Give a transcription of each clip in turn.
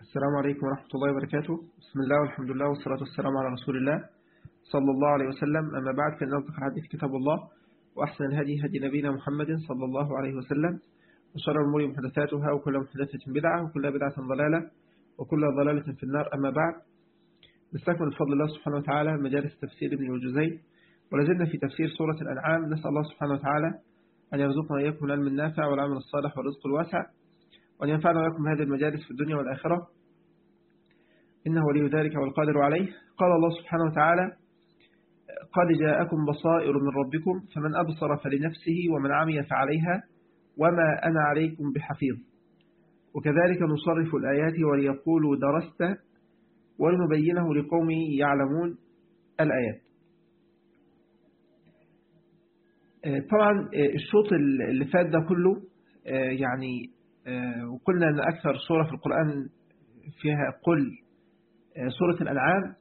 السلام عليكم ورحمة الله وبركاته بسم الله والحمد لله والصلاة والسلام على رسول الله صلى الله عليه وسلم أما بعد فإن أصدق الحديث كتاب الله وأحسن الهدي هدي نبينا محمد صلى الله عليه وسلم وشر الأمور محدثاتها وكل محدثة بدعة وكل بدعة ضلالة وكل ضلالة في النار أما بعد نستكمل بفضل الله سبحانه وتعالى مجالس تفسير ابن الجزي ولازلنا في تفسير سورة الأنعام نسأل الله سبحانه وتعالى أن يرزقنا إياكم العلم النافع والعمل الصالح والرزق الواسع وأن ينفعنا وإياكم هذه المجالس في الدنيا والآخرة إنه ولي ذلك والقادر عليه قال الله سبحانه وتعالى قد جاءكم بصائر من ربكم فمن أبصر فلنفسه ومن عمي فعليها وما أنا عليكم بحفيظ وكذلك نصرف الآيات وليقولوا درست ولنبينه لقوم يعلمون الآيات طبعا الشوط اللي فات ده كله يعني وقلنا أن أكثر سورة في القرآن فيها قل سورة الأنعام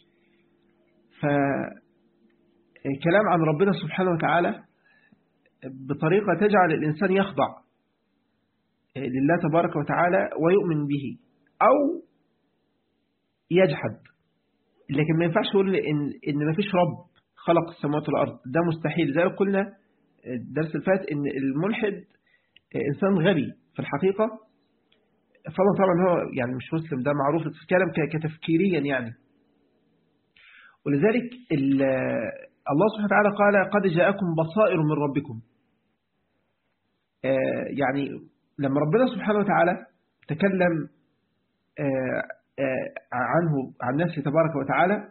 فكلام عن ربنا سبحانه وتعالى بطريقة تجعل الإنسان يخضع لله تبارك وتعالى ويؤمن به أو يجحد لكن ما ينفعش يقول إن, إن ما فيش رب خلق السماوات والأرض ده مستحيل زي قلنا الدرس الفات إن الملحد إنسان غبي في الحقيقة فضلا طبعا هو يعني مش مسلم ده معروف الكلام كتفكيريا يعني ولذلك الله سبحانه وتعالى قال قد جاءكم بصائر من ربكم يعني لما ربنا سبحانه وتعالى تكلم عنه عن نفسه تبارك وتعالى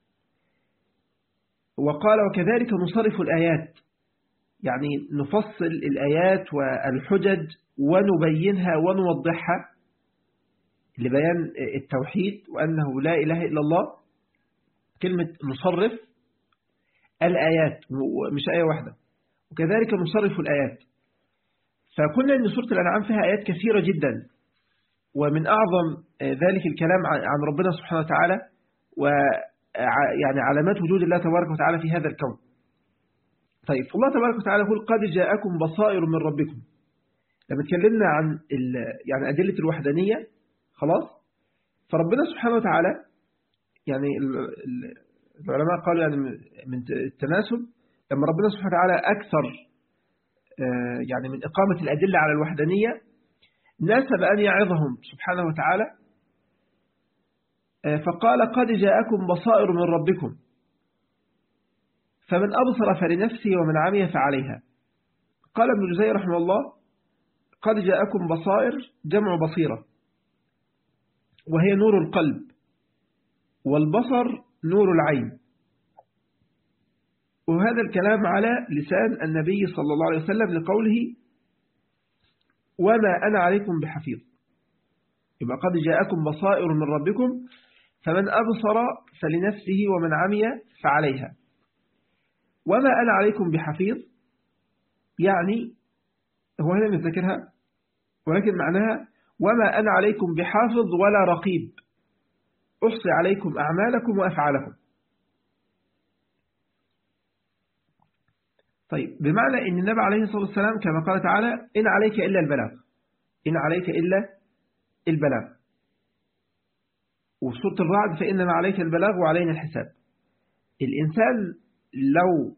وقال وكذلك نصرف الآيات يعني نفصل الآيات والحجج ونبينها ونوضحها لبيان التوحيد وأنه لا إله إلا الله كلمة نصرف الآيات مش آية واحدة وكذلك نصرف الآيات فقلنا أن سورة الأنعام فيها آيات كثيرة جدا ومن أعظم ذلك الكلام عن ربنا سبحانه وتعالى ويعني علامات وجود الله تبارك وتعالى في هذا الكون طيب الله تبارك وتعالى يقول قد جاءكم بصائر من ربكم لما اتكلمنا عن يعني أدلة الوحدانية خلاص فربنا سبحانه وتعالى يعني العلماء قالوا يعني من التناسب لما ربنا سبحانه وتعالى أكثر يعني من إقامة الأدلة على الوحدانية ناسب أن يعظهم سبحانه وتعالى فقال قد جاءكم بصائر من ربكم فمن أبصر فلنفسه ومن عمي فعليها قال ابن جزي رحمه الله قد جاءكم بصائر جمع بصيرة وهي نور القلب والبصر نور العين وهذا الكلام على لسان النبي صلى الله عليه وسلم لقوله وما أنا عليكم بحفيظ يبقى قد جاءكم بصائر من ربكم فمن أبصر فلنفسه ومن عمي فعليها وما أنا عليكم بحفيظ يعني هو هنا نذكرها ولكن معناها وما أنا عليكم بحافظ ولا رقيب أحصي عليكم أعمالكم وأفعالكم طيب بمعنى أن النبي عليه الصلاة والسلام كما قال تعالى إن عليك إلا البلاغ إن عليك إلا البلاغ وفي سورة الرعد فإنما عليك البلاغ وعلينا الحساب الإنسان لو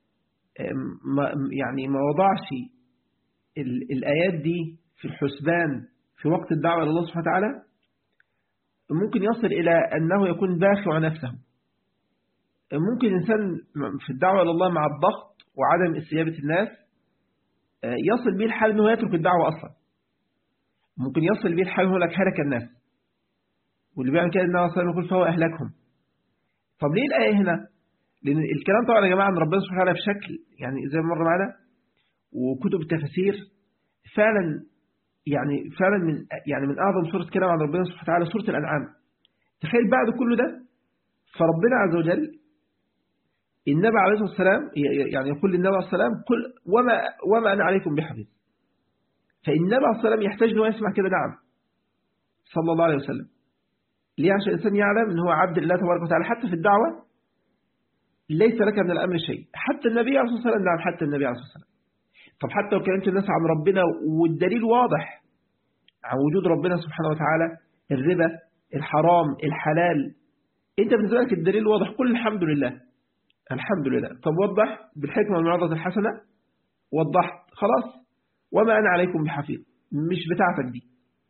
يعني ما وضعش الآيات دي في الحسبان في وقت الدعوة إلى الله سبحانه وتعالى ممكن يصل إلى أنه يكون باخع نفسه ممكن الإنسان في الدعوة إلى الله مع الضغط وعدم استجابة الناس يصل به الحال أنه يترك الدعوة أصلا ممكن يصل به الحال أنه لك هلك الناس واللي بيعمل كده النبي صلى الله عليه وسلم يقول فهو أهلكهم طب ليه الآية هنا لأن الكلام طبعا يا جماعة عن ربنا سبحانه وتعالى بشكل يعني زي ما مر معنا وكتب التفاسير فعلا يعني فعلا من يعني من أعظم سورة كلام عن ربنا سبحانه وتعالى سورة الأنعام تخيل بعد كل ده فربنا عز وجل النبي عليه الصلاة والسلام يعني يقول للنبي عليه الصلاة والسلام قل وما, وما أنا عليكم بحفيظ فالنبي عليه الصلاة والسلام يحتاج أنه يسمع كده نعم صلى الله عليه وسلم ليه عشان الإنسان يعلم أنه هو عبد الله تبارك وتعالى حتى في الدعوة ليس لك من الأمر شيء حتى النبي عليه الصلاة والسلام نعم حتى النبي عليه الصلاة والسلام طب حتى لو كلمت الناس عن ربنا والدليل واضح عن وجود ربنا سبحانه وتعالى الربا الحرام الحلال انت بالنسبة لك الدليل واضح كل الحمد لله الحمد لله طب وضح بالحكمة والمعرضة الحسنة وضحت خلاص وما أنا عليكم بحفيظ مش بتاعتك دي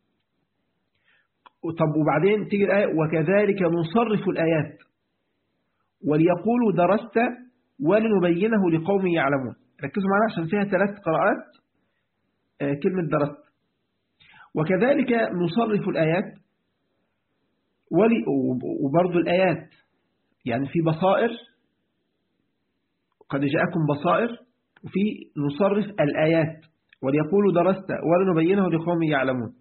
طب وبعدين تيجي الآية وكذلك نصرف الآيات وليقولوا درست ولنبينه لقوم يعلمون ركزوا معنا عشان فيها ثلاث قراءات كلمة درست وكذلك نصرف الآيات وبرضو الآيات يعني في بصائر قد جاءكم بصائر وفي نصرف الآيات وليقولوا درست ولنبينه لقوم يعلمون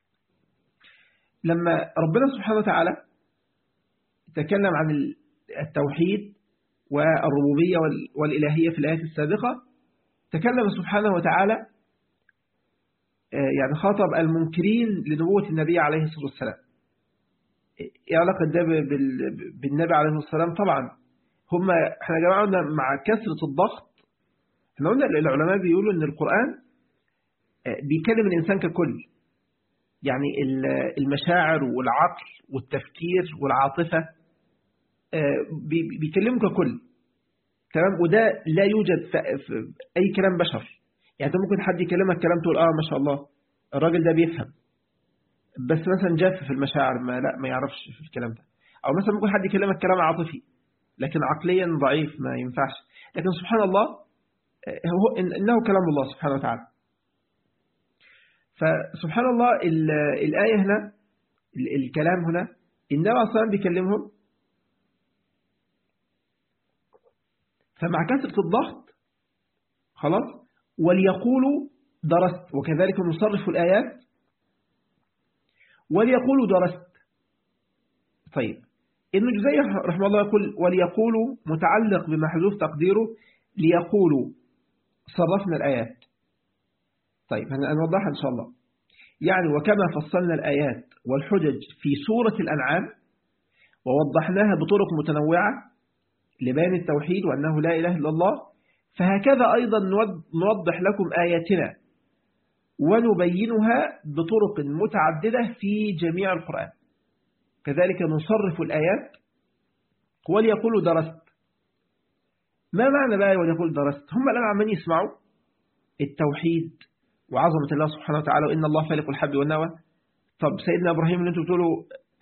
لما ربنا سبحانه وتعالى تكلم عن التوحيد والربوبية والإلهية في الآيات السابقة تكلم سبحانه وتعالى يعني خاطب المنكرين لنبوة النبي عليه الصلاة والسلام ايه علاقة ده بالنبي عليه الصلاة والسلام طبعا هم احنا يا جماعة مع كثرة الضغط احنا قلنا العلماء بيقولوا ان القرآن بيكلم الإنسان ككل يعني المشاعر والعقل والتفكير والعاطفة بيكلمه ككل تمام وده لا يوجد في أي كلام بشر يعني انت ممكن حد يكلمك كلام تقول اه ما شاء الله الراجل ده بيفهم بس مثلا جاف في المشاعر ما لا ما يعرفش في الكلام ده او مثلا ممكن حد يكلمك كلام عاطفي لكن عقليا ضعيف ما ينفعش لكن سبحان الله هو انه كلام الله سبحانه وتعالى فسبحان الله الآية هنا الكلام هنا النبي عليه الصلاة بيكلمهم فمع كثرة الضغط خلاص وليقولوا درست وكذلك نصرف الآيات وليقولوا درست طيب ابن جزي رحمه الله يقول وليقولوا متعلق بمحذوف تقديره ليقولوا صرفنا الآيات طيب هنوضحها إن شاء الله يعني وكما فصلنا الآيات والحجج في سورة الأنعام ووضحناها بطرق متنوعة لبيان التوحيد وأنه لا إله إلا الله فهكذا أيضا نوضح لكم آياتنا ونبينها بطرق متعددة في جميع القرآن كذلك نصرف الآيات وليقولوا درست ما معنى بقى وليقول درست هم الآن عمالين يسمعوا التوحيد وعظمة الله سبحانه وتعالى وإن الله فالق الحب والنوى طب سيدنا إبراهيم اللي انتم بتقولوا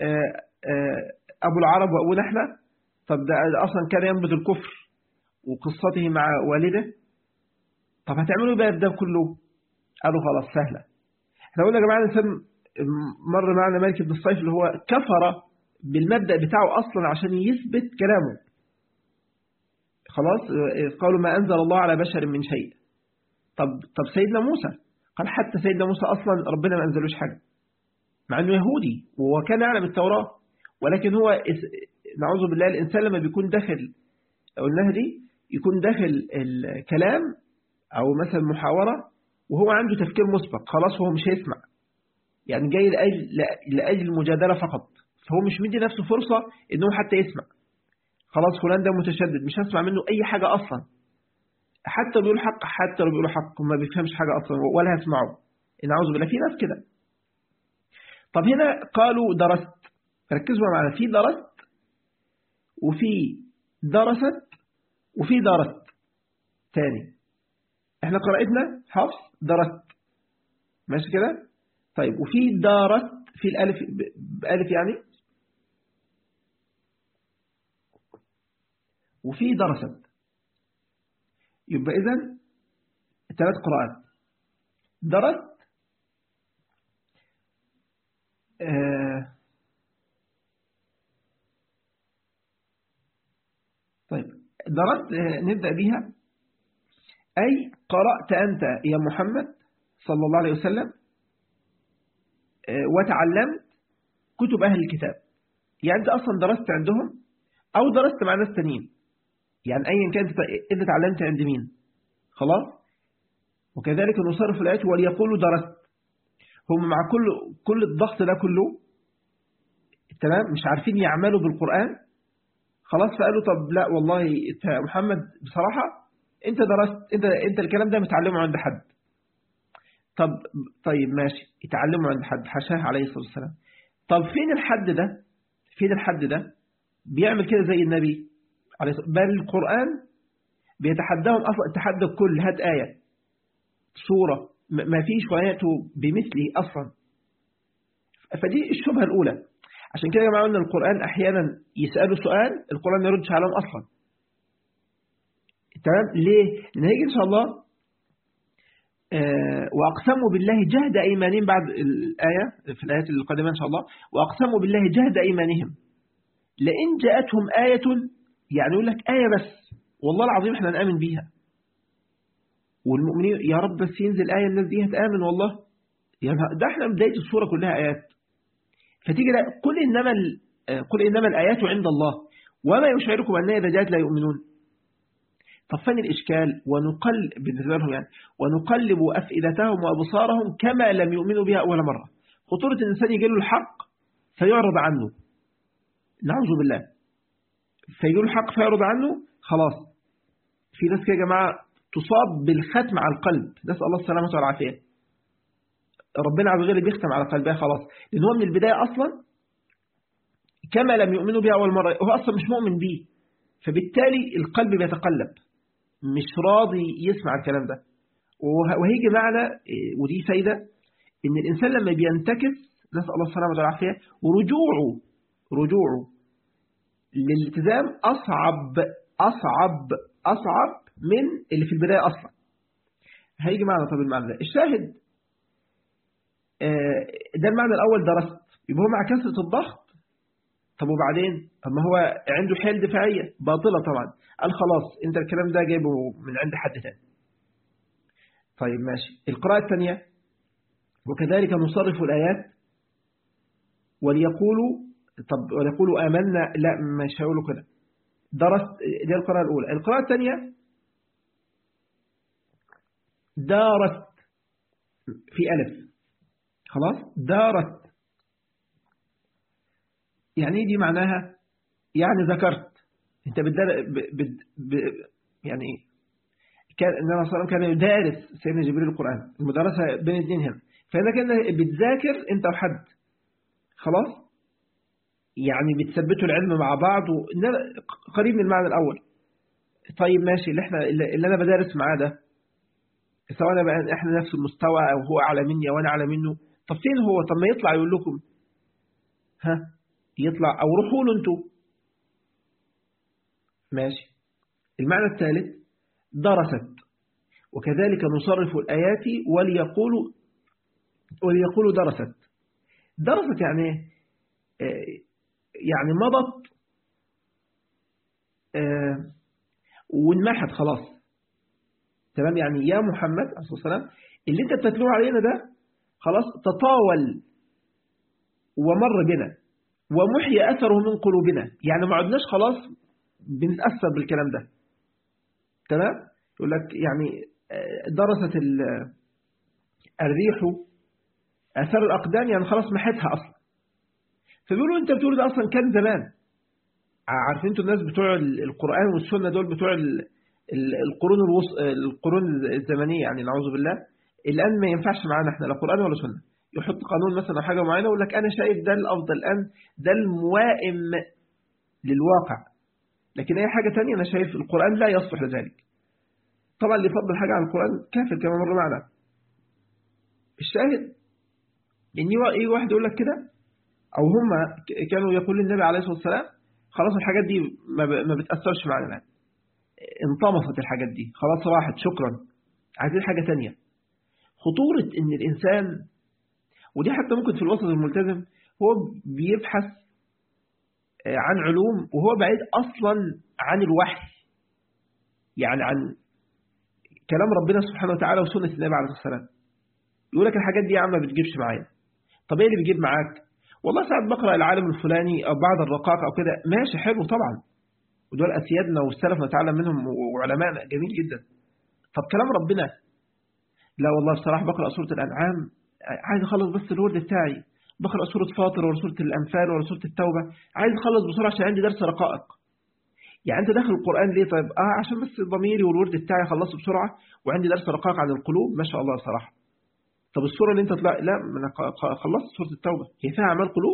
أبو العرب وأبو نحلة طب ده أصلا كان ينبت الكفر وقصته مع والده طب هتعملوا بقى ده كله قالوا خلاص سهلة احنا قلنا يا جماعة الإنسان مر معنا مالك بن الصيف اللي هو كفر بالمبدأ بتاعه أصلا عشان يثبت كلامه خلاص قالوا ما أنزل الله على بشر من شيء طب طب سيدنا موسى قال حتى سيدنا موسى أصلا ربنا ما أنزلوش حاجة مع أنه يهودي وهو كان يعلم التوراة ولكن هو نعوذ بالله الإنسان لما بيكون داخل قلناها دي يكون داخل الكلام أو مثلا محاورة وهو عنده تفكير مسبق خلاص هو مش هيسمع يعني جاي لأجل, لأجل المجادلة فقط فهو مش مدي نفسه فرصة أنه حتى يسمع خلاص فلان ده متشدد مش هسمع منه أي حاجة أصلا حتى بيقول حق حتى لو بيقولوا حق ما بيفهمش حاجة أصلا ولا هسمعه إن أعوذ بالله في ناس كده طب هنا قالوا درست ركزوا معنا في درست وفي درست وفي درست تاني احنا قرأتنا حفص درست ماشي كده طيب وفي دارست في الألف بألف يعني وفي درست يبقى إذن ثلاث قراءات درست آه طيب درست آه نبدأ بها أي قرأت أنت يا محمد صلى الله عليه وسلم آه وتعلمت كتب أهل الكتاب يعني أنت أصلا درست عندهم أو درست مع ناس تانيين يعني أيا كانت أنت تعلمت عند مين خلاص وكذلك نصرف الآيات وليقولوا درست هم مع كل كل الضغط ده كله تمام مش عارفين يعملوا بالقرآن خلاص فقالوا طب لا والله انت محمد بصراحة انت درست انت انت الكلام ده متعلمه عند حد طب طيب ماشي اتعلمه عند حد حشاه عليه الصلاة والسلام طب فين الحد ده فين الحد ده بيعمل كده زي النبي عليه الصلاة بل القرآن بيتحداهم أصلا تحدى الكل هات آية صورة ما فيش ويأتوا بمثله أصلا فدي الشبهة الأولى عشان كده يا جماعة قلنا القرآن أحيانا يسألوا سؤال القرآن ما يردش عليهم أصلا تمام ليه؟ لأن هيجي إن شاء الله آه وأقسموا بالله جهد أيمانهم بعد الآية في الآيات القادمة إن شاء الله وأقسموا بالله جهد أيمانهم لئن جاءتهم آية يعني يقول لك آية بس والله العظيم احنا نآمن بيها والمؤمنين يا رب بس ينزل آية الناس دي هتآمن والله يعني ده احنا بداية السورة كلها آيات فتيجي لا قل إنما, قل إنما الآيات عند الله وما يشعركم أنها إذا جاءت لا يؤمنون طب فين الإشكال ونقل بالنسبة لهم يعني ونقلب أفئدتهم وأبصارهم كما لم يؤمنوا بها أول مرة خطورة الإنسان يجي له الحق فيعرض عنه نعوذ بالله فيجي له الحق فيعرض عنه خلاص في ناس كده يا جماعة تصاب بالختم على القلب نسأل الله السلامة والعافية ربنا عز وجل بيختم على قلبها خلاص لأن هو من البداية أصلا كما لم يؤمنوا بها أول مرة هو أصلا مش مؤمن به فبالتالي القلب بيتقلب مش راضي يسمع الكلام ده وهيجي معنا ودي فايدة إن الإنسان لما بينتكس نسأل الله السلامة والعافية ورجوعه رجوعه للالتزام أصعب أصعب أصعب من اللي في البداية أصلا هيجي معنا طب المعنى ده الشاهد ده المعنى الأول درست يبقى هو مع كسرة الضغط طب وبعدين طب ما هو عنده حيل دفاعية باطلة طبعا قال خلاص انت الكلام ده جايبه من عند حد تاني طيب ماشي القراءة الثانية وكذلك نصرف الآيات وليقولوا طب وليقولوا آمنا لا مش هيقولوا كده درست دي القراءة الأولى القراءة الثانية دارت في ألف خلاص دارت يعني دي معناها يعني ذكرت انت بتدر... ب... ب... ب... يعني كان النبي صلى الله عليه وسلم كان يدارس سيدنا جبريل القرآن المدرسة بين الاثنين هنا فإذا كان بتذاكر انت وحد خلاص يعني بتثبتوا العلم مع بعض و... قريب من المعنى الأول طيب ماشي اللي احنا اللي انا بدرس معاه ده سواء بقى احنا نفس المستوى او هو اعلى مني او انا اعلى منه طب فين هو طب ما يطلع يقول لكم ها يطلع او روحوا له انتوا ماشي المعنى الثالث درست وكذلك نصرف الآيات وليقولوا وليقولوا درست درست يعني يعني مضت وانمحت خلاص تمام يعني يا محمد عليه الصلاة والسلام اللي انت بتتلوه علينا ده خلاص تطاول ومر بنا ومحي أثره من قلوبنا يعني ما عدناش خلاص بنتأثر بالكلام ده تمام يقول لك يعني درست الريح أثر الأقدام يعني خلاص محتها أصلا فبيقولوا أنت بتقول ده أصلا كان زمان عارفين انتوا الناس بتوع القرآن والسنة دول بتوع القرون الوص... القرون الزمنية يعني نعوذ بالله الآن ما ينفعش معانا احنا لا قرآن ولا سنة يحط قانون مثلا أو حاجة معينة ويقول لك أنا شايف ده الأفضل الآن ده الموائم للواقع لكن أي حاجة تانية أنا شايف القرآن لا يصلح لذلك طبعا اللي يفضل حاجة عن القرآن كافر كما مر معنا الشاهد إن يجي واحد يقول لك كده أو هم كانوا يقول للنبي عليه الصلاة والسلام خلاص الحاجات دي ما بتأثرش معنا الآن انطمست الحاجات دي خلاص راحت شكرا عايزين حاجة تانية خطورة ان الإنسان ودي حتى ممكن في الوسط الملتزم هو بيبحث عن علوم وهو بعيد أصلا عن الوحي يعني عن كلام ربنا سبحانه وتعالى وسنة النبي عليه الصلاة والسلام يقول لك الحاجات دي يا عم ما بتجيبش معايا طب ايه اللي بيجيب معاك والله ساعات بقرأ العالم الفلاني أو بعض الرقاق أو كده ماشي حلو طبعا ودول أسيادنا والسلف نتعلم منهم وعلمائنا جميل جدا طب كلام ربنا لا والله بصراحة بقرأ سورة الأنعام عايز أخلص بس الورد بتاعي بقرأ سورة فاطر ولا سورة الأنفال ولا سورة التوبة عايز أخلص بسرعة عشان عندي درس رقائق يعني أنت داخل القرآن ليه طيب آه عشان بس ضميري والورد بتاعي أخلصه بسرعة وعندي درس رقائق عن القلوب ما شاء الله بصراحة طب السورة اللي أنت طلع لا أنا خلصت سورة التوبة هي فيها أعمال قلوب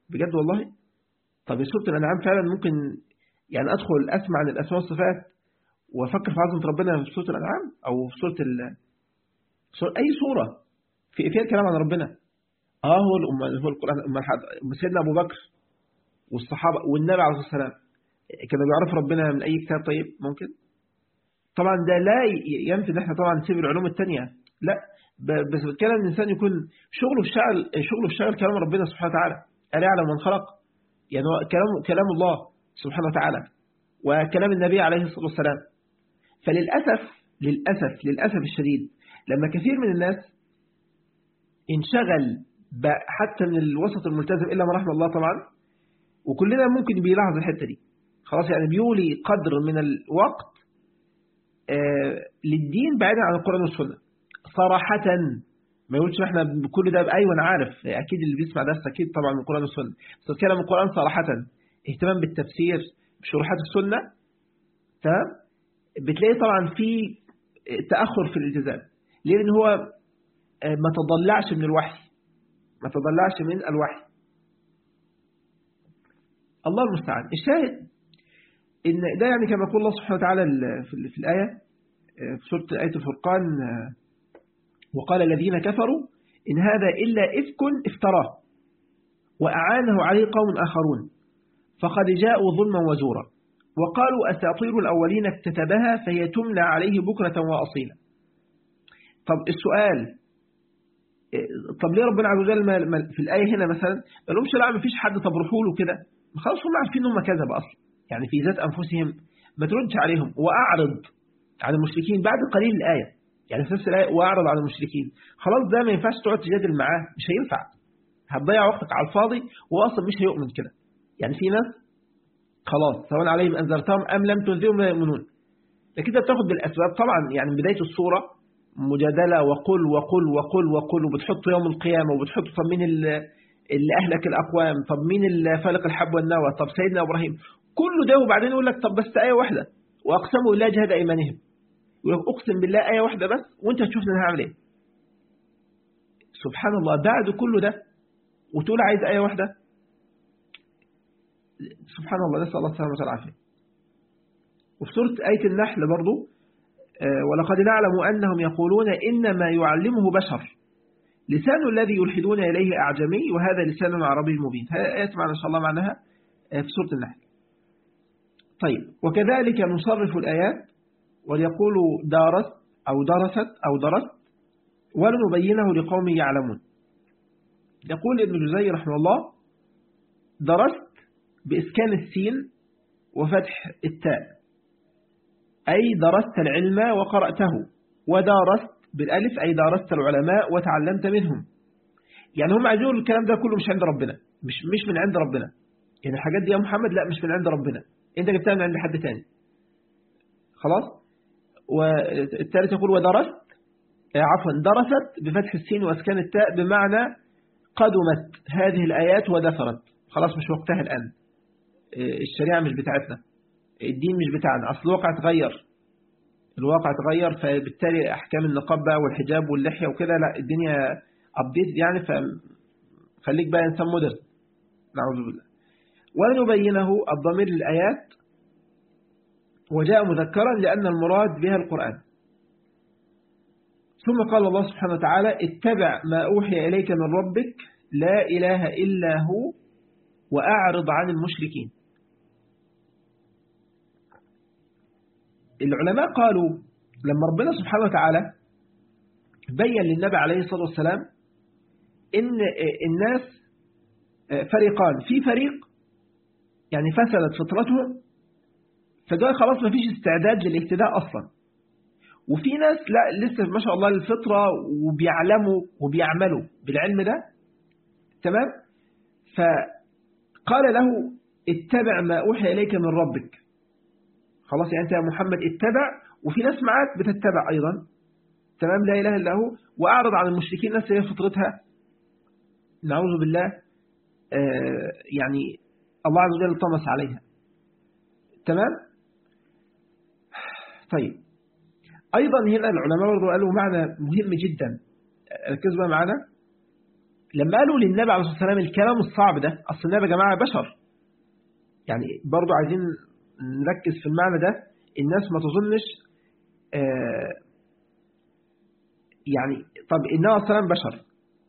بجد والله طب سورة الأنعام فعلا ممكن يعني أدخل أسمع عن الأسماء والصفات وأفكر في عظمة ربنا في سورة الأنعام أو في سورة ال... سورة أي سورة في فيها الكلام عن ربنا آه هو الأم هو القرآن أم سيدنا أبو بكر والصحابة والنبي عليه الصلاة والسلام كانوا بيعرفوا ربنا من أي كتاب طيب ممكن طبعا ده لا ينفي ان احنا طبعا نسيب العلوم التانية لا بس بتكلم ان الانسان يكون شغله في شغل شغله في شغل كلام ربنا سبحانه وتعالى ألا يعلم من خلق يعني كلام كلام الله سبحانه وتعالى وكلام النبي عليه الصلاة والسلام فللأسف للأسف للأسف الشديد لما كثير من الناس انشغل حتى من الوسط الملتزم إلا ما رحم الله طبعا وكلنا ممكن بيلاحظ الحتة دي خلاص يعني بيولي قدر من الوقت للدين بعيدا عن القرآن والسنة صراحة ما يقولش احنا بكل ده ايوه انا عارف اكيد اللي بيسمع درس اكيد طبعا من القرآن والسنة بس اتكلم القرآن صراحة اهتمام بالتفسير بشروحات السنة تمام بتلاقي طبعا في تأخر في الالتزام ليه لان هو ما تضلعش من الوحي ما تضلعش من الوحي الله المستعان الشاهد إن ده يعني كما يقول الله سبحانه وتعالى في الآية في سورة آية الفرقان وقال الذين كفروا إن هذا إلا إفك افتراه وأعانه عليه قوم آخرون فقد جاءوا ظلما وزورا وقالوا أساطير الأولين اكتتبها فهي تملى عليه بكرة وأصيلا طب السؤال طب ليه ربنا عز وجل في الآية هنا مثلا ما لهمش لا ما فيش حد طب روحوا له كده خلاص هم عارفين هم كذب أصلا يعني في ذات أنفسهم ما تردش عليهم وأعرض عن المشركين بعد قليل الآية يعني في نفس الآية وأعرض عن المشركين خلاص ده ما ينفعش تقعد تجادل معاه مش هينفع هتضيع وقتك على الفاضي وأصلا مش هيؤمن كده يعني في ناس خلاص سواء عليهم أنذرتهم أم لم تنذرهم لا يؤمنون لكن انت بتاخد بالأسباب طبعا يعني بداية الصورة مجادلة وقل وقل وقل وقل وبتحط يوم القيامة وبتحط طب مين اللي أهلك الأقوام طب مين اللي فالق الحب والنوى طب سيدنا إبراهيم كله ده وبعدين يقول لك طب بس آية واحدة وأقسموا بالله جهد أيمانهم يقول لك أقسم بالله آية واحدة بس وأنت هتشوف أنا هعمل إيه سبحان الله بعد كله ده وتقول عايز آية واحدة سبحان الله نسأل الله السلامة والعافية وفي سورة آية النحل برضو ولقد نعلم أنهم يقولون إنما يعلمه بشر لسان الذي يلحدون إليه أعجمي وهذا لسان عربي مبين هذه آيات معنا إن شاء الله معناها في سورة النحل طيب وكذلك نصرف الآيات وليقولوا دارست أو درست أو درست ولنبينه لقوم يعلمون يقول ابن جزي رحمه الله درست بإسكان السين وفتح التاء أي درست العلم وقرأته ودارست بالألف أي دارست العلماء وتعلمت منهم يعني هم عايزين الكلام ده كله مش عند ربنا مش مش من عند ربنا يعني الحاجات دي يا محمد لا مش من عند ربنا انت جبتها من عند حد تاني خلاص والثالث يقول ودرست عفوا درست بفتح السين واسكان التاء بمعنى قدمت هذه الآيات ودثرت خلاص مش وقتها الآن الشريعة مش بتاعتنا الدين مش بتاعنا أصل الواقع تغير الواقع تغير فبالتالي أحكام النقاب بقى والحجاب واللحية وكده لا الدنيا أبديت يعني فخليك بقى إنسان مودرن نعوذ بالله ولنبينه الضمير للآيات وجاء مذكرا لأن المراد بها القرآن ثم قال الله سبحانه وتعالى اتبع ما أوحي إليك من ربك لا إله إلا هو وأعرض عن المشركين العلماء قالوا لما ربنا سبحانه وتعالى بين للنبي عليه الصلاة والسلام إن الناس فريقان في فريق يعني فسدت فطرتهم فدول خلاص ما فيش استعداد للاهتداء أصلا وفي ناس لا لسه ما شاء الله الفطرة وبيعلموا وبيعملوا بالعلم ده تمام فقال له اتبع ما أوحي إليك من ربك خلاص يعني أنت يا محمد اتبع وفي ناس معاك بتتبع أيضا تمام لا إله إلا هو وأعرض عن المشركين ناس هي فطرتها نعوذ بالله آه يعني الله عز وجل طمس عليها تمام طيب أيضا هنا العلماء برضو قالوا معنى مهم جدا ركزوا بقى معنا لما قالوا للنبي عليه الصلاة والسلام الكلام الصعب ده أصل النبي يا جماعة بشر يعني برضو عايزين نركز في المعنى ده الناس ما تظنش آه يعني طب النبي عليه الصلاة والسلام بشر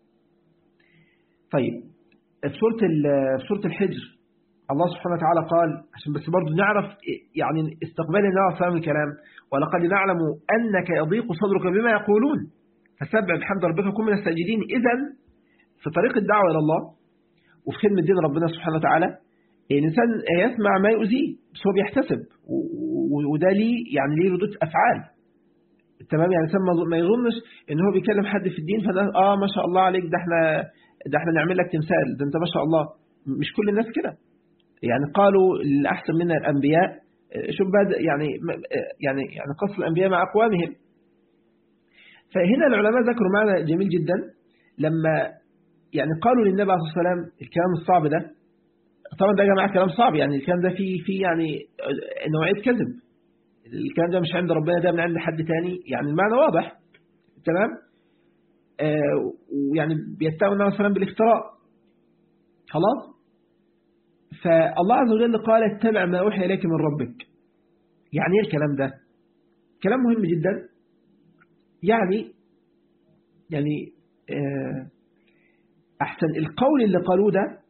طيب في سورة في سورة الحجر الله سبحانه وتعالى قال عشان بس برضو نعرف يعني استقبال النبي عليه الصلاة الكلام ولقد نعلم أنك يضيق صدرك بما يقولون فسبح بحمد ربك وكن من الساجدين إذا في طريق الدعوة إلى الله وفي خدمة دين ربنا سبحانه وتعالى الإنسان يسمع ما يؤذيه بس هو بيحتسب وده ليه يعني ليه ردود أفعال تمام يعني الإنسان ما يظنش إن هو بيكلم حد في الدين فده آه ما شاء الله عليك ده احنا ده احنا نعمل لك تمثال ده انت ما شاء الله مش كل الناس كده يعني قالوا الأحسن منا الأنبياء شوف بقى يعني يعني يعني قص الأنبياء مع أقوامهم فهنا العلماء ذكروا معنى جميل جدا لما يعني قالوا للنبي عليه الصلاة والسلام الكلام الصعب ده طبعا ده يا جماعة كلام صعب يعني الكلام ده فيه فيه يعني نوعية كذب الكلام ده مش عند ربنا ده من عند حد تاني يعني المعنى واضح تمام آه ويعني بيتهم النبي صلى الله عليه وسلم بالافتراء خلاص فالله عز وجل قال اتبع ما أوحي إليك من ربك يعني ايه الكلام ده كلام مهم جدا يعني يعني آه أحسن القول اللي قالوه ده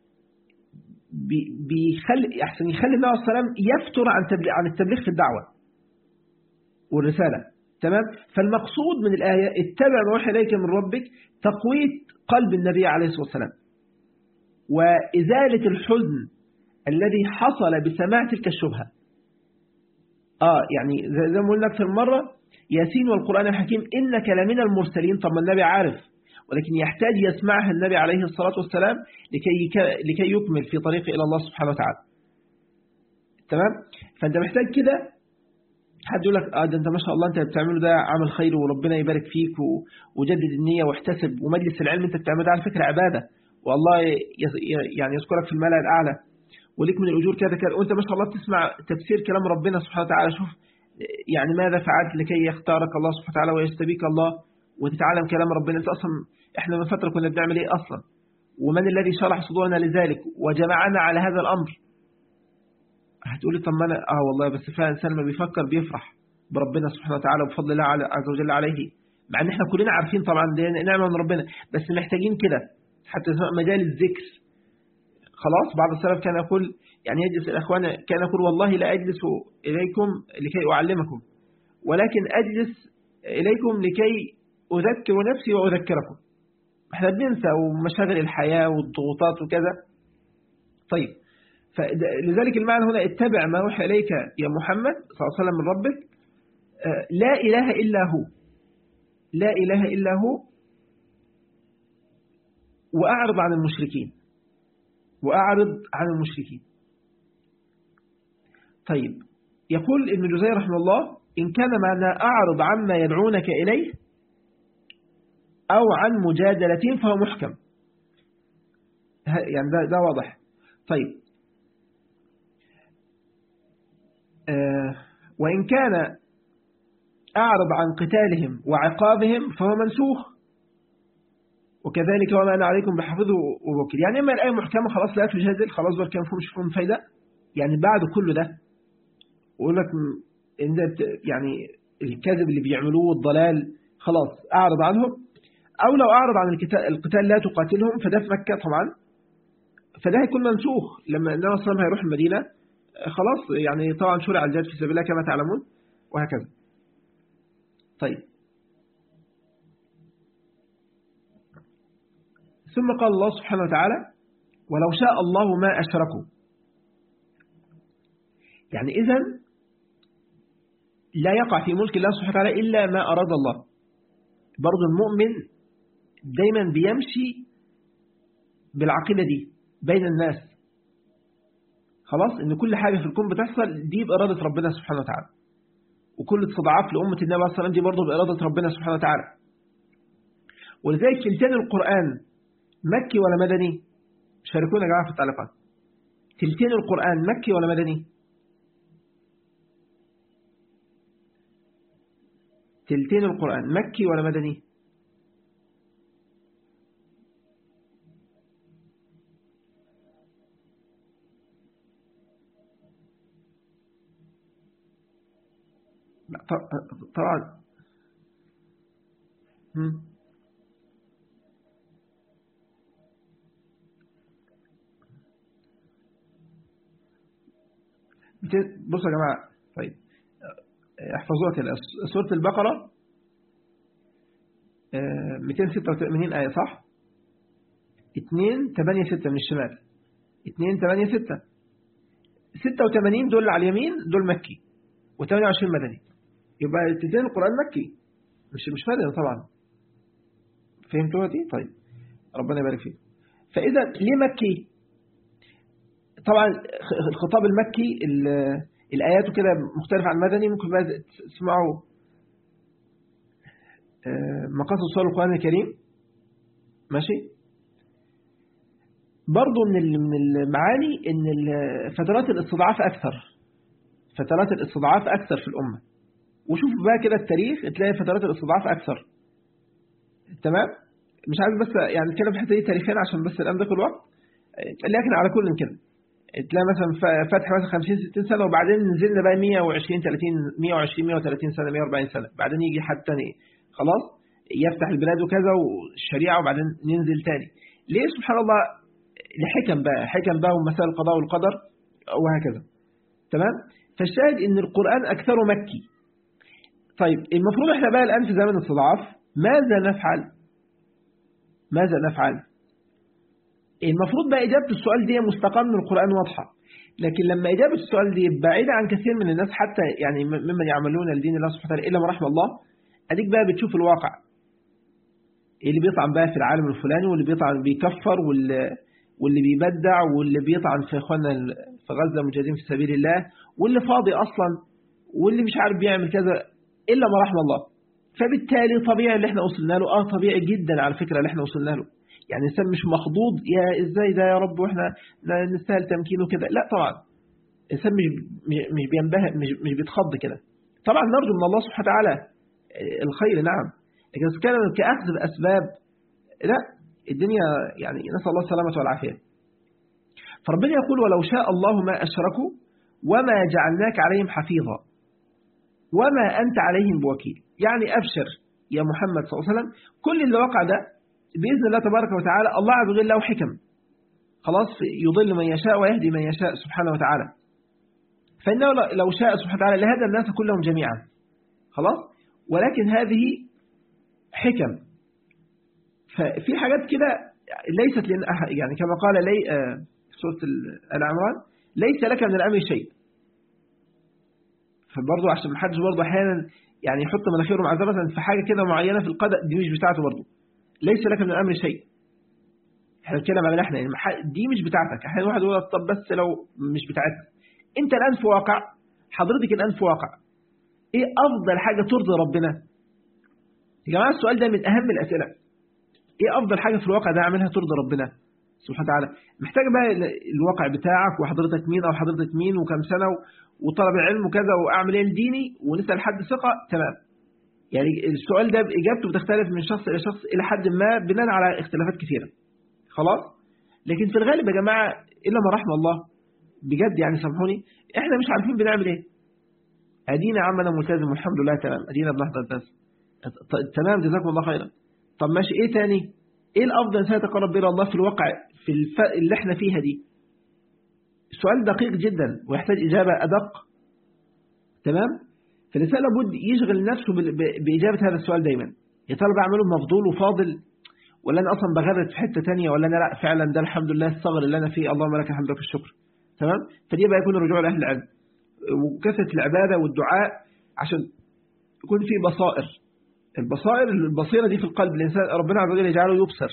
بيخلي أحسن يخلي النبي عليه الصلاة والسلام يفتر عن تبليغ عن التبليغ في الدعوة والرسالة تمام فالمقصود من الآية اتبع ما وحي إليك من ربك تقوية قلب النبي عليه الصلاة والسلام وإزالة الحزن الذي حصل بسماع تلك الشبهة آه يعني زي ما قلنا أكثر مرة ياسين والقرآن الحكيم إنك لمن المرسلين طب ما النبي عارف ولكن يحتاج يسمعها النبي عليه الصلاة والسلام لكي, لكي يكمل في طريقه إلى الله سبحانه وتعالى تمام فأنت محتاج كده حد يقول لك اه ده انت ما شاء الله انت بتعمله ده عمل خير وربنا يبارك فيك وجدد النية واحتسب ومجلس العلم انت بتعمله ده على فكرة عبادة والله يعني يذكرك في الملأ الأعلى وليك من الأجور كذا كذا وانت ما شاء الله بتسمع تفسير كلام ربنا سبحانه وتعالى شوف يعني ماذا فعلت لكي يختارك الله سبحانه وتعالى ويستبيك الله وتتعلم كلام ربنا انت اصلا احنا من فترة كنا بنعمل ايه اصلا ومن الذي شرح صدورنا لذلك وجمعنا على هذا الامر هتقولي طب ما انا اه والله بس فعلا الانسان لما بيفكر بيفرح بربنا سبحانه وتعالى وبفضل الله عز وجل عليه مع ان احنا كلنا عارفين طبعا دي نعمه من ربنا بس محتاجين كده حتى مجال الذكر خلاص بعض السلف كان يقول يعني يجلس الاخوان كان يقول والله لا اجلس اليكم لكي اعلمكم ولكن اجلس اليكم لكي اذكر نفسي واذكركم احنا بننسى ومشاغل الحياه والضغوطات وكذا طيب فلذلك المعنى هنا اتبع ما وحي إليك يا محمد صلى الله عليه وسلم من ربك لا إله إلا هو لا إله إلا هو وأعرض عن المشركين وأعرض عن المشركين طيب يقول ابن جزي رحمه الله إن كان معنى أعرض عما يدعونك إليه أو عن مجادلتهم فهو محكم يعني ده, ده واضح طيب آه وإن كان أعرض عن قتالهم وعقابهم فهو منسوخ وكذلك وما أنا عليكم بحفظه ووكيل يعني إما الآية محكمة خلاص لا تجادل خلاص دول كان فهم شوفهم فايدة يعني بعد كل ده ويقول لك إن ده يعني الكذب اللي بيعملوه والضلال خلاص أعرض عنهم أو لو أعرض عن القتال لا تقاتلهم فده في مكة طبعا فده هيكون منسوخ لما النبي صلى الله عليه وسلم هيروح المدينة خلاص يعني طبعا شرع الجهاد في سبيل الله كما تعلمون وهكذا طيب ثم قال الله سبحانه وتعالى ولو شاء الله ما أشركوا يعني إذا لا يقع في ملك الله سبحانه وتعالى إلا ما أراد الله برضو المؤمن دايما بيمشي بالعقيدة دي بين الناس خلاص ان كل حاجة في الكون بتحصل دي بإرادة ربنا سبحانه وتعالى وكل استضعاف لأمة النبي عليه الصلاة والسلام دي برضه بإرادة ربنا سبحانه وتعالى ولذلك تلتين القرآن مكي ولا مدني شاركونا يا جماعة في التعليقات تلتين القرآن مكي ولا مدني تلتين القرآن مكي ولا مدني لا ط- طبعا مم. ميتين- بصوا يا جماعة طيب احفظوها كده سورة البقرة آه، 286 آية صح 2 8 6 من الشمال 2 8 6 86 دول على اليمين دول مكي و28 مدني يبقى التزام القرآن مكي مش مش مدني طبعا فهمتوها دي طيب ربنا يبارك فيك فإذا ليه مكي طبعا الخطاب المكي ال- الآيات كده مختلفة عن المدني ممكن بقى تسمعوا آه، مقاصد صور القرآن الكريم ماشي برضو من ال- من المعاني ان ال- فترات الاستضعاف اكثر فترات الاستضعاف اكثر في الامه وشوف بقى كده التاريخ تلاقي فترات الاستضعاف اكثر تمام مش عايز بس يعني نتكلم في الحته دي تاريخيا عشان بس الان ضيق الوقت لكن على كل كده تلاقي مثلا ف- فتح مثلا 50 60 سنه وبعدين نزلنا بقى 120 30 120 130 سنه 140 سنه بعدين يجي حد تاني خلاص يفتح البلاد وكذا والشريعه وبعدين ننزل تاني ليه سبحان الله لحكم بقى حكم بقى ومسائل القضاء والقدر وهكذا تمام فالشاهد ان القرآن أكثر مكي طيب المفروض احنا بقى الآن في زمن الاستضعاف ماذا نفعل ماذا نفعل المفروض بقى إجابة السؤال دي مستقام من القرآن واضحة لكن لما إجابة السؤال دي بعيدة عن كثير من الناس حتى يعني ممن يعملون لدين الله سبحانه وتعالى إلا ما رحم الله أديك بقى بتشوف الواقع اللي بيطعن بقى في العالم الفلاني واللي بيطعن بيكفر واللي واللي بيبدع واللي بيطعن في اخواننا في غزة مجاهدين في سبيل الله واللي فاضي اصلا واللي مش عارف بيعمل كذا الا ما رحم الله فبالتالي طبيعي اللي احنا وصلنا له اه طبيعي جدا على فكرة اللي احنا وصلنا له يعني الانسان مش مخضوض يا ازاي ده يا رب واحنا نستاهل تمكينه كده لا طبعا الانسان مش مش بينبهر مش مش بيتخض كده طبعا نرجو من الله سبحانه وتعالى الخير نعم لكن كان كأخذ بأسباب لا الدنيا يعني نسأل الله السلامة والعافية فربنا يقول ولو شاء الله ما أشركوا وما جعلناك عليهم حفيظا وما أنت عليهم بوكيل يعني أبشر يا محمد صلى الله عليه وسلم كل اللي وقع ده بإذن الله تبارك وتعالى الله عز وجل له حكم خلاص يضل من يشاء ويهدي من يشاء سبحانه وتعالى فإنه لو شاء سبحانه وتعالى لهدى الناس كلهم جميعا خلاص ولكن هذه حكم ففي حاجات كده ليست لن يعني كما قال لي سورة العمران ليس لك من الأمر شيء فبرضه عشان ما حدش برضه أحيانا يعني يحط مناخيره معذبة في حاجة كده معينة في القدر دي مش بتاعته برضه ليس لك من الأمر شيء احنا بنتكلم على احنا يعني دي مش بتاعتك احيانا واحد يقول طب بس لو مش بتاعتك انت الآن في واقع حضرتك الآن في واقع ايه افضل حاجة ترضي ربنا يا جماعة السؤال ده من اهم الاسئلة ايه افضل حاجة في الواقع ده اعملها ترضي ربنا سبحانه وتعالى محتاج بقى الواقع بتاعك وحضرتك مين او حضرتك مين وكم سنة وطلب العلم وكذا واعمل ايه لديني ونسأل حد ثقة تمام يعني السؤال ده اجابته بتختلف من شخص الى شخص الى حد ما بناء على اختلافات كثيرة خلاص لكن في الغالب يا جماعة الا ما رحم الله بجد يعني سامحوني احنا مش عارفين بنعمل ايه ادينا عمنا ملتزم والحمد لله تمام ادينا بنحضر الدرس تمام جزاكم الله خيرا طب ماشي ايه تاني ايه الافضل سيتقرب بين الله في الواقع في الف... اللي احنا فيها دي السؤال دقيق جدا ويحتاج اجابه ادق تمام فالانسان لابد يشغل نفسه ب... ب... باجابه هذا السؤال دايما يا ترى بعمله بمفضول وفاضل ولا انا اصلا بغرد في حته ثانيه ولا انا لا فعلا ده الحمد لله الصغر اللي انا فيه اللهم لك الحمد والشكر تمام فدي بقى يكون الرجوع لاهل العلم وكثره العباده والدعاء عشان يكون في بصائر البصائر البصيرة دي في القلب الإنسان ربنا عز وجل يجعله يبصر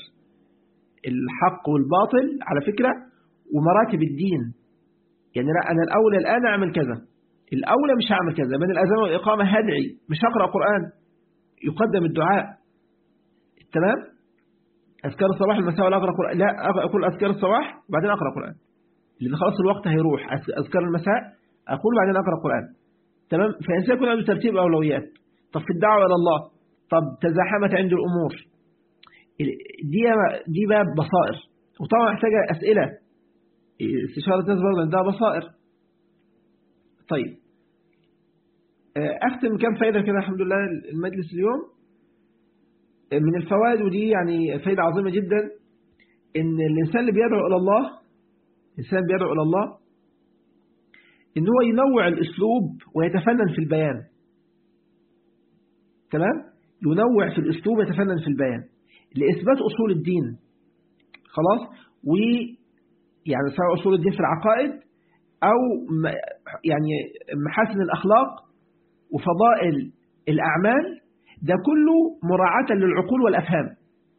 الحق والباطل على فكرة ومراتب الدين يعني لا أنا الأولى الآن أعمل كذا الأولى مش هعمل كذا بين الأذان والإقامة هدعي مش هقرأ قرآن يقدم الدعاء تمام أذكار الصباح المساء ولا أقرأ قرآن لا أقول أذكار الصباح وبعدين أقرأ قرآن لأن خلاص الوقت هيروح أذكار المساء أقول بعدين أقرأ قرآن تمام فالإنسان يكون عنده ترتيب أولويات طب في الدعوة إلى الله طب تزاحمت عنده الأمور دي دي بقى بصائر وطبعا محتاجة أسئلة استشارة الناس برضه عندها بصائر طيب أختم كم فايدة كده الحمد لله المجلس اليوم من الفوائد ودي يعني فايدة عظيمة جدا إن الإنسان اللي بيدعو إلى الله الإنسان بيدعو إلى الله إن هو ينوع الأسلوب ويتفنن في البيان تمام ينوع في الأسلوب ويتفنن في البيان لإثبات أصول الدين خلاص و يعني سواء أصول الدين في العقائد أو يعني محاسن الأخلاق وفضائل الأعمال ده كله مراعاة للعقول والأفهام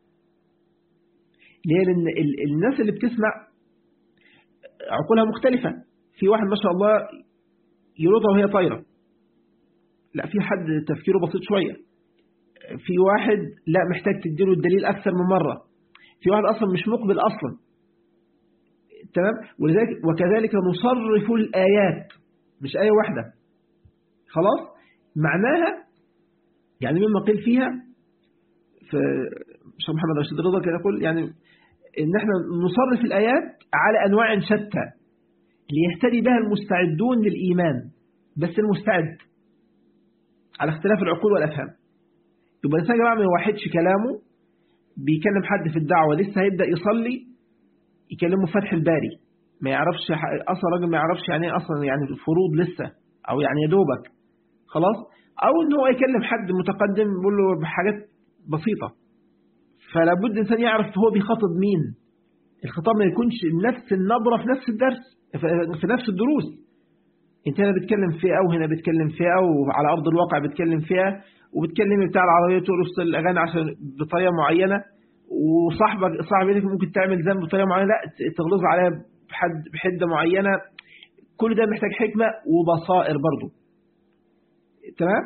ليه لأن الناس اللي بتسمع عقولها مختلفة في واحد ما شاء الله يرضى وهي طايرة لا في حد تفكيره بسيط شوية في واحد لا محتاج تديله الدليل أكثر من مرة في واحد أصلا مش مقبل أصلا تمام ولذلك وكذلك نصرف الآيات مش آية واحدة خلاص معناها يعني مما قيل فيها في شيخ محمد رشيد رضا كان يقول يعني ان احنا نصرف الآيات على أنواع شتى ليهتدي بها المستعدون للإيمان بس المستعد على اختلاف العقول والأفهام يبقى الإنسان يا جماعة ما يوحدش كلامه بيكلم حد في الدعوة لسه هيبدأ يصلي يكلمه فتح الباري ما يعرفش أصلا راجل ما يعرفش يعني ايه أصلا يعني الفروض لسه أو يعني يا دوبك خلاص أو إن هو يكلم حد متقدم يقول له بحاجات بسيطة فلا بد الإنسان يعرف هو بيخاطب مين الخطاب ما يكونش نفس النبرة في نفس الدرس في نفس الدروس انت هنا بتكلم فئة وهنا بتكلم فئة وعلى أرض الواقع بتكلم فئة وبتكلم بتاع العربية ترقص الأغاني عشان بطريقة معينة وصاحبك صاحبتك ممكن تعمل ذنب بطريقة معينة لا تغلظ عليها بحد بحدة معينة كل ده محتاج حكمة وبصائر برضو تمام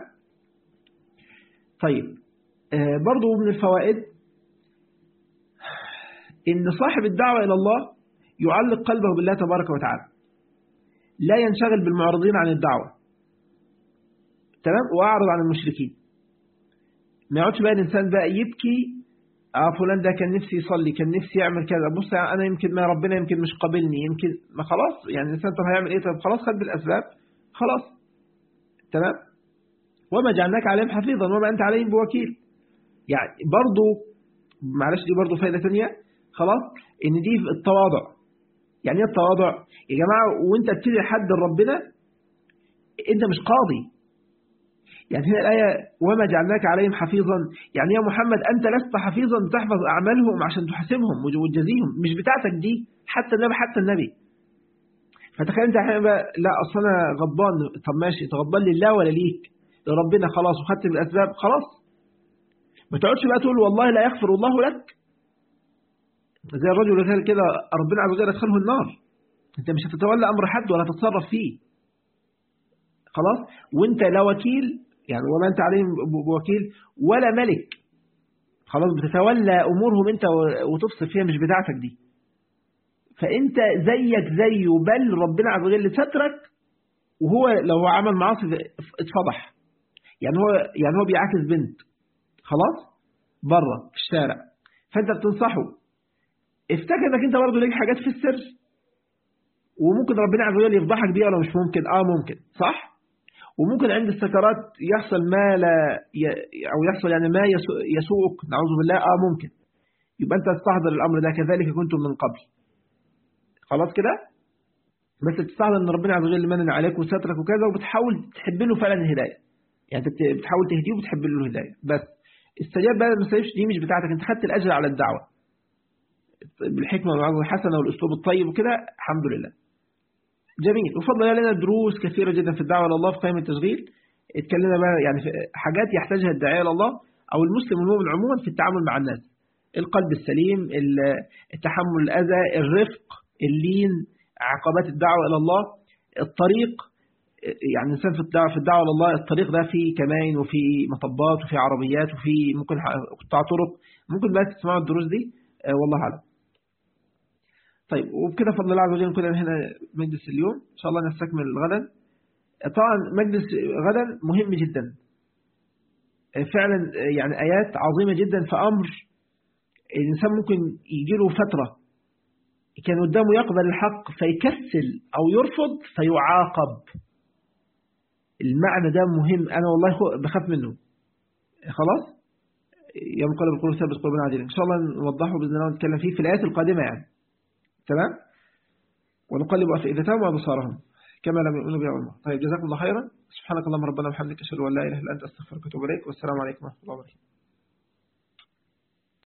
طيب آه برضو من الفوائد إن صاحب الدعوة إلى الله يعلق قلبه بالله تبارك وتعالى لا ينشغل بالمعرضين عن الدعوة تمام وأعرض عن المشركين ما يقعدش بقى الإنسان بقى يبكي اه فلان ده كان نفسي يصلي كان نفسي يعمل كذا بص انا يمكن ما ربنا يمكن مش قابلني يمكن ما خلاص يعني الانسان طب هيعمل ايه طب خلاص خد بالاسباب خلاص تمام وما جعلناك عليهم حفيظا وما انت عليهم بوكيل يعني برضو معلش دي برضو فايده ثانيه خلاص ان دي التواضع يعني ايه التواضع يا جماعه وانت بتدعي حد لربنا انت مش قاضي يعني هنا الآية وما جعلناك عليهم حفيظا يعني يا محمد أنت لست حفيظا تحفظ أعمالهم عشان تحاسبهم وتجازيهم مش بتاعتك دي حتى النبي حتى النبي فتخيل انت احيانا بقى لا اصل انا غضبان طب ماشي تغضبان لله ولا ليك لربنا خلاص وخدت بالاسباب خلاص ما تقعدش بقى تقول والله لا يغفر الله لك زي الرجل اللي قال كده ربنا عز وجل يدخله النار انت مش هتتولى امر حد ولا تتصرف فيه خلاص وانت لا وكيل يعني وما أنت عليهم بوكيل ولا ملك خلاص بتتولى أمورهم أنت وتفصل فيها مش بتاعتك دي فأنت زيك زيه بل ربنا عز وجل سترك وهو لو عمل معاصي اتفضح يعني هو يعني هو بيعاكس بنت خلاص بره في الشارع فأنت بتنصحه افتكر انك انت برضه ليك حاجات في السر وممكن ربنا عز وجل يفضحك بيها ولا مش ممكن اه ممكن صح وممكن عند السكرات يحصل ما لا ي... أو يحصل يعني ما يسوءك نعوذ بالله آه ممكن يبقى أنت تستحضر الأمر ده كذلك كنتم من قبل خلاص كده بس تستحضر أن ربنا عز وجل منن عليك وسترك وكذا وبتحاول تحب له فعلا الهداية يعني أنت بتحاول تهديه وبتحب له الهداية بس استجاب بقى ما دي مش بتاعتك أنت خدت الأجر على الدعوة بالحكمة والعظمة الحسنة والأسلوب الطيب وكده الحمد لله جميل وفضل لنا دروس كثيرة جدا في الدعوة إلى الله في قائمة التشغيل اتكلمنا بقى يعني في حاجات يحتاجها الداعية إلى الله أو المسلم والمؤمن عموما في التعامل مع الناس القلب السليم التحمل الأذى الرفق اللين عقبات الدعوة إلى الله الطريق يعني الإنسان في الدعوة في الدعوة إلى الله الطريق ده فيه كمائن وفي مطبات وفي عربيات وفي ممكن قطاع طرق ممكن بقى تسمعوا الدروس دي والله أعلم طيب وبكده فضل الله عز وجل كنا هنا مجلس اليوم إن شاء الله نستكمل غدا طبعا مجلس غدا مهم جدا فعلا يعني آيات عظيمة جدا في أمر الإنسان ممكن يجي له فترة كان قدامه يقبل الحق فيكسل أو يرفض فيعاقب المعنى ده مهم أنا والله بخاف منه خلاص يا مقلب القلوب ثبت قلوبنا عديلا إن شاء الله نوضحه بإذن الله ونتكلم فيه في الآيات القادمة يعني تمام ونقلب أفئدتهم وأبصارهم كما لم يؤمنوا بها أول طيب جزاكم الله خيرا سبحانك اللهم ربنا وبحمدك أشهد أن لا إله إلا أنت أستغفرك وأتوب إليك والسلام عليكم ورحمة الله وبركاته